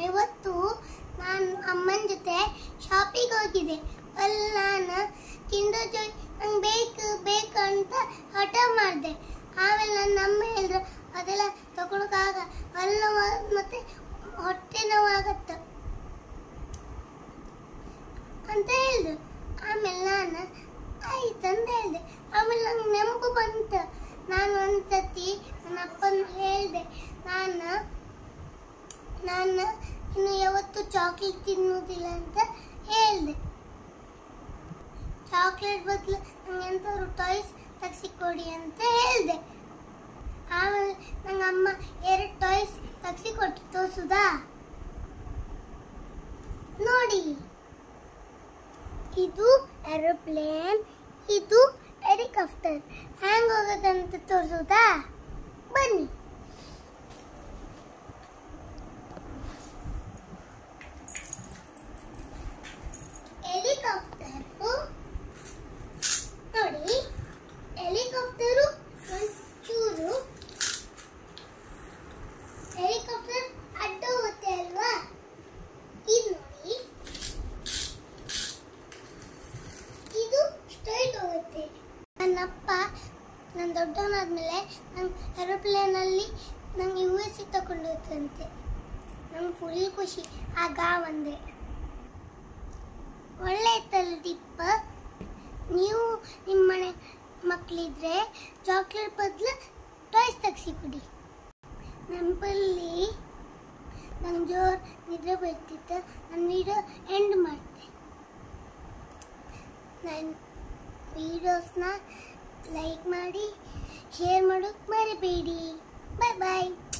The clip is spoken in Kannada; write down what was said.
ಇವತ್ತು ನಾನು ಅಮ್ಮನ ಜೊತೆ ಶಾಪಿಗೆ ಹೋಗಿದ್ದೆ ಅಲ್ಲಿ ನಾನು ಕಿಂಡರ್ ಜಾಯ್ ನಂಗೆ ಬೇಕು ಬೇಕು ಅಂತ ಹಠ ಮಾಡಿದೆ ಆಮೇಲೆ ನನ್ನ ಅಮ್ಮ ಹೇಳಿದ್ರು ಅದೆಲ್ಲ ತಗೊಳಕಾಗ ಅಲ್ಲ ಮತ್ತೆ ಹೊಟ್ಟೆ ನೋವಾಗತ್ತ ಅಂತ ಹೇಳಿದ್ರು ಆಮೇಲೆ ನಾನು ಆಯ್ತು ಅಂತ ಹೇಳಿದೆ ಆಮೇಲೆ ನಂಗೆ ನೆನಪು ಬಂತು ನಾನು ಒಂದ್ಸತಿ ನನ್ನ ಅಪ್ಪನ ಹೇಳಿದೆ ನಾನು ನಾನು ಇನ್ನು ಯಾವತ್ತು ಚಾಕ್ಲೇಟ್ ತಿನ್ನುವುದಿಲ್ಲ ಅಂತ ಹೇಳಿದೆ ಚಾಕ್ಲೇಟ್ ಬದಲು ನಂಗೆ ಎಂಥವ್ರು ಟಾಯ್ಸ್ ತೆಗ್ಸಿಕೊಡಿ ಅಂತ ಹೇಳಿದೆ ಆಮೇಲೆ ನಂಗೆ ಅಮ್ಮ ಎರಡು ಟಾಯ್ಸ್ ತೆಗ್ಸಿಕೊಟ್ಟು ತೋರ್ಸುದಾ ನೋಡಿ ಇದು ಏರೋಪ್ಲೇನ್ ಇದು ಹೆಲಿಕಾಪ್ಟರ್ ಹ್ಯಾಂಗ್ ಹೋಗೋದಂತ ತೋರಿಸುದಾ ಬನ್ನಿ ಹೆಲಿಕಾಪ್ಟರು ನೋಡಿ ಹೆಲಿಕಾಪ್ಟರು ಒಂಚೂರು ಹೆಲಿಕಾಪ್ಟರ್ ಅಡ್ಡ ಹೋಗುತ್ತೆ ಅಲ್ವಾ ಇದು ನೋಡಿ ಇದು ಸ್ಟ್ರೈಟ್ ಹೋಗುತ್ತೆ ನನ್ನಪ್ಪ ನಾನು ದೊಡ್ಡವನಾದ್ಮೇಲೆ ನಂಗೆ ಏರೋಪ್ಲೇನಲ್ಲಿ ನಂಗೆ ಯು ಎಸ್ ಸಿ ತಗೊಂಡು ಹೋಗ್ತಂತೆ ನಂಗೆ ಫುಲ್ ಖುಷಿ ಆಗ ಒಂದೇ ಒಳ್ಳೆ ಇತ್ತಲ್ಲ ಟಿಪ್ ನೀವು ನಿಮ್ಮ ಮನೆ ಮಕ್ಕಳಿದ್ರೆ ಚಾಕ್ಲೇಟ್ ಬದಲು ಟಾಯ್ಸ್ ತೆಗ್ಸಿ ಕೊಡಿ ನೆನಪಲ್ಲಿ ನಂಗೆ ಜೋರ್ ನಿದ್ರೆ ಬರ್ತಿತ್ತು ನನ್ನ ವಿಡಿಯೋ ಎಂಡ್ ಮಾಡ್ತೆ ನನ್ನ ವಿಡಿಯೋಸ್ನ ಲೈಕ್ ಮಾಡಿ ಶೇರ್ ಮಾಡೋಕ್ಕೆ ಮರಿಬೇಡಿ ಬಾಯ್ ಬಾಯ್